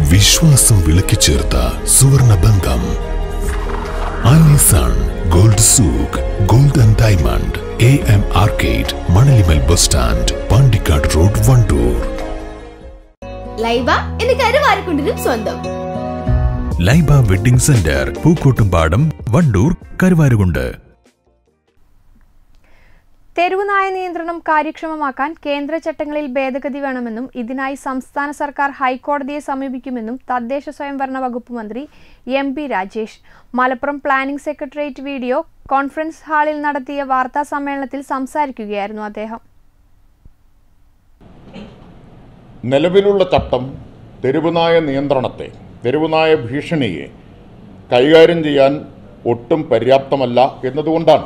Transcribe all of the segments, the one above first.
വിശ്വാസം വിളക്കിച്ചേർത്ത സുവർണ ബന്ധം Alison gold souk gold and diamond A M arcade Manalimal bus stand Pandikkad road Wandoor Laiba എന്ന് കരുവാരക്കുണ്ടിനും സ്വന്തം ലൈബ വെഡിംഗ് സെന്റർ പൂക്കോട്ടുംപാടം വണ്ടൂർ കരുവാരുകുണ്ട് തെരുവുനായ നിയന്ത്രണം കാര്യക്ഷമമാക്കാൻ കേന്ദ്ര ചട്ടങ്ങളിൽ ഭേദഗതി വേണമെന്നും ഇതിനായി സംസ്ഥാന സർക്കാർ ഹൈക്കോടതിയെ സമീപിക്കുമെന്നും തദ്ദേശ സ്വയംഭരണ വകുപ്പ് മന്ത്രി M P Rajesh Malappuram planning secretariat video conference ഹാളിൽ നടത്തിയ വാർത്താ സമ്മേളനത്തിൽ സംസാരിക്കുകയായിരുന്നു അദ്ദേഹം നിലവിലുള്ള ചട്ടം തെരുവുനായ നിയന്ത്രണത്തെ തെരുവുനായ ഭീഷണിയെ കൈകാര്യം ചെയ്യാൻ ഒട്ടും പര്യാപ്തമല്ല എന്നതുകൊണ്ടാണ്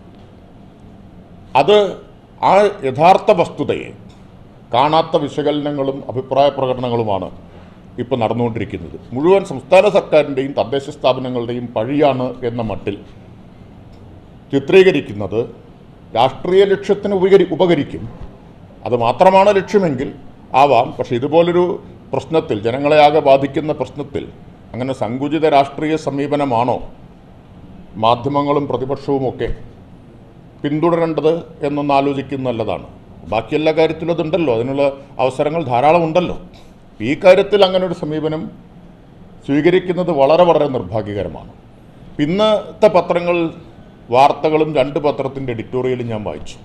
അത് ആ യഥാർത്ഥ വസ്തുതയെ കാണാത്ത വിശകലനങ്ങളും അഭിപ്രായ പ്രകടനങ്ങളുമാണ് ഇപ്പോൾ നടന്നുകൊണ്ടിരിക്കുന്നത് മുഴുവൻ സംസ്ഥാന സർക്കാരിൻ്റെയും തദ്ദേശ സ്ഥാപനങ്ങളുടെയും പഴിയാണ് എന്ന മട്ടിൽ ചിത്രീകരിക്കുന്നത് രാഷ്ട്രീയ ലക്ഷ്യത്തിന് ഉപകരി ഉപകരിക്കും അത് മാത്രമാണ് ലക്ഷ്യമെങ്കിൽ ആവാം പക്ഷേ ഇതുപോലൊരു പ്രശ്നത്തിൽ ജനങ്ങളെ ആകെ ബാധിക്കുന്ന പ്രശ്നത്തിൽ അങ്ങനെ സങ്കുചിത രാഷ്ട്രീയ സമീപനമാണോ മാധ്യമങ്ങളും പ്രതിപക്ഷവുമൊക്കെ പിന്തുടരേണ്ടത് എന്നൊന്ന് ആലോചിക്കുന്നത് നല്ലതാണ് ബാക്കി എല്ലാ കാര്യത്തിലും അതുണ്ടല്ലോ അതിനുള്ള അവസരങ്ങൾ ധാരാളം ഉണ്ടല്ലോ ഈ കാര്യത്തിൽ അങ്ങനെ ഒരു സമീപനം സ്വീകരിക്കുന്നത് വളരെ വളരെ നിർഭാഗ്യകരമാണ് ഇന്നത്തെ പത്രങ്ങൾ വാർത്തകളും രണ്ട് പത്രത്തിൻ്റെ എഡിറ്റോറിയലും ഞാൻ വായിച്ചു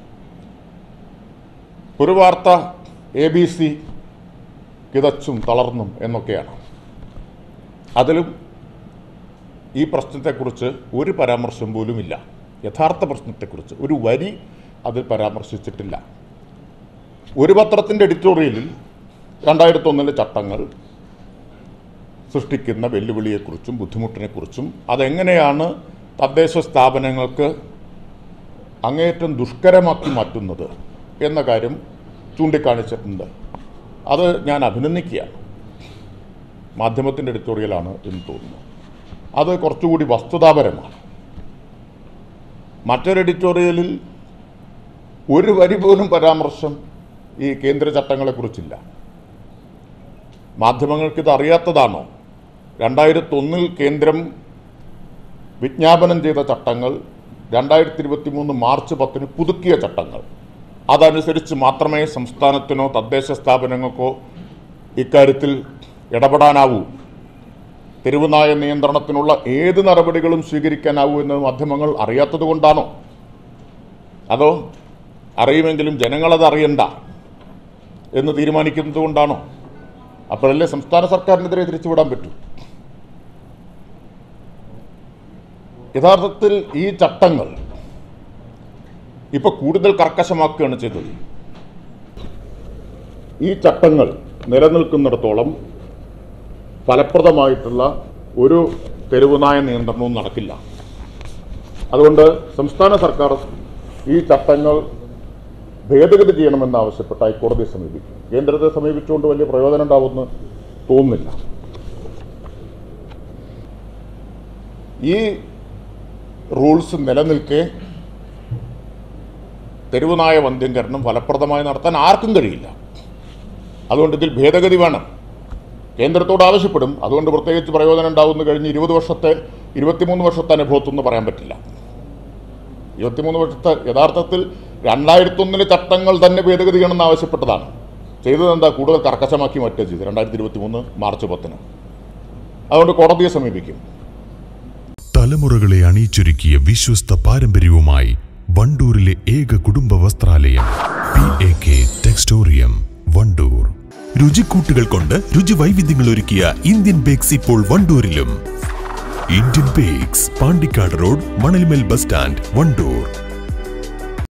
ഒരു വാർത്ത എ ബി സി കിതച്ചും തളർന്നും എന്നൊക്കെയാണ് അതിലും ഈ പ്രശ്നത്തെക്കുറിച്ച് ഒരു പരാമർശം പോലുമില്ല യഥാർത്ഥ പ്രശ്നത്തെക്കുറിച്ച് ഒരു വരി അതിൽ പരാമർശിച്ചിട്ടില്ല ഒരു പത്രത്തിൻ്റെ എഡിറ്റോറിയലിൽ രണ്ടായിരത്തി ഒന്നിലെ ചട്ടങ്ങൾ സൃഷ്ടിക്കുന്ന വെല്ലുവിളിയെക്കുറിച്ചും ബുദ്ധിമുട്ടിനെക്കുറിച്ചും അതെങ്ങനെയാണ് തദ്ദേശ സ്ഥാപനങ്ങൾക്ക് അങ്ങേയറ്റം ദുഷ്കരമാക്കി മാറ്റുന്നത് എന്ന കാര്യം ചൂണ്ടിക്കാണിച്ചിട്ടുണ്ട് അത് ഞാൻ അഭിനന്ദിക്കുകയാണ് മാധ്യമത്തിൻ്റെ എഡിറ്റോറിയലാണ് എന്ന് തോന്നുന്നു അത് കുറച്ചുകൂടി വസ്തുതാപരമാണ് മറ്റൊരു എഡിറ്റോറിയലിൽ ഒരു വരി പോലും പരാമർശം ഈ കേന്ദ്ര ചട്ടങ്ങളെക്കുറിച്ചില്ല മാധ്യമങ്ങൾക്കിത് അറിയാത്തതാണോ രണ്ടായിരത്തി ഒന്നിൽ കേന്ദ്രം വിജ്ഞാപനം ചെയ്ത ചട്ടങ്ങൾ രണ്ടായിരത്തി ഇരുപത്തി മൂന്ന് മാർച്ച് പത്തിന് പുതുക്കിയ ചട്ടങ്ങൾ അതനുസരിച്ച് മാത്രമേ സംസ്ഥാനത്തിനോ തദ്ദേശ സ്ഥാപനങ്ങൾക്കോ ഇക്കാര്യത്തിൽ ഇടപെടാനാവൂ തെരുവുനായ നിയന്ത്രണത്തിനുള്ള ഏത് നടപടികളും സ്വീകരിക്കാനാവൂ എന്ന് മാധ്യമങ്ങൾ അറിയാത്തത് കൊണ്ടാണോ അതോ അറിയുമെങ്കിലും ജനങ്ങളത് അറിയണ്ട എന്ന് തീരുമാനിക്കുന്നത് കൊണ്ടാണോ അപ്പോഴല്ലേ സംസ്ഥാന സർക്കാരിനെതിരെ തിരിച്ചുവിടാൻ പറ്റൂ യഥാർത്ഥത്തിൽ ഈ ചട്ടങ്ങൾ ഇപ്പൊ കൂടുതൽ കർക്കശമാക്കുകയാണ് ചെയ്തത് ഈ ചട്ടങ്ങൾ നിലനിൽക്കുന്നിടത്തോളം ഫലപ്രദമായിട്ടുള്ള ഒരു തെരുവുനായ നിയന്ത്രണവും നടക്കില്ല അതുകൊണ്ട് സംസ്ഥാന സർക്കാർ ഈ ചട്ടങ്ങൾ ഭേദഗതി ചെയ്യണമെന്ന് ആവശ്യപ്പെട്ട് ഹൈക്കോടതിയെ സമീപിക്കും കേന്ദ്രത്തെ സമീപിച്ചുകൊണ്ട് വലിയ പ്രയോജനം ഉണ്ടാവുമെന്ന് തോന്നുന്നില്ല ഈ റൂൾസ് നിലനിൽക്കെ തെരുവുനായ വന്ധ്യംകരണം ഫലപ്രദമായി നടത്താൻ ആർക്കും കഴിയില്ല അതുകൊണ്ട് ഇതിൽ ഭേദഗതി വേണം കേന്ദ്രത്തോട് ആവശ്യപ്പെടും അതുകൊണ്ട് പ്രത്യേകിച്ച് പ്രയോജനം ഉണ്ടാവുമെന്ന് കഴിഞ്ഞ് ഇരുപത് വർഷത്തെ ഇരുപത്തിമൂന്ന് വർഷത്തെ അനുഭവത്തൊന്നും പറയാൻ പറ്റില്ല ഇരുപത്തിമൂന്ന് വർഷത്തെ യഥാർത്ഥത്തിൽ രണ്ടായിരത്തി ഒന്നിലെ ചട്ടങ്ങൾ തന്നെ ഭേദഗതി ചെയ്യണമെന്ന് ആവശ്യപ്പെട്ടതാണ് ചെയ്തത് എന്താ കൂടുതൽ കർക്കശമാക്കി മാറ്റുക ചെയ്ത് രണ്ടായിരത്തി ഇരുപത്തി മൂന്ന് മാർച്ച് പത്തിന് അതുകൊണ്ട് കോടതിയെ സമീപിക്കും തലമുറകളെ അണിയിച്ചൊരുക്കിയ വിശ്വസ്ത പാരമ്പര്യവുമായി വണ്ടൂരിലെ ഏക കുടുംബ വസ്ത്രാലയം P A K textorium Wandoor രുചിക്കൂട്ടുകൾ കൊണ്ട് രുചി വൈവിധ്യങ്ങൾ ഒരുക്കിയ ഇന്ത്യൻ ബേക്സ് ഇപ്പോൾ വണ്ടൂരിലും Indian bakes Pandikkad road Manalmel bus stand Wandoor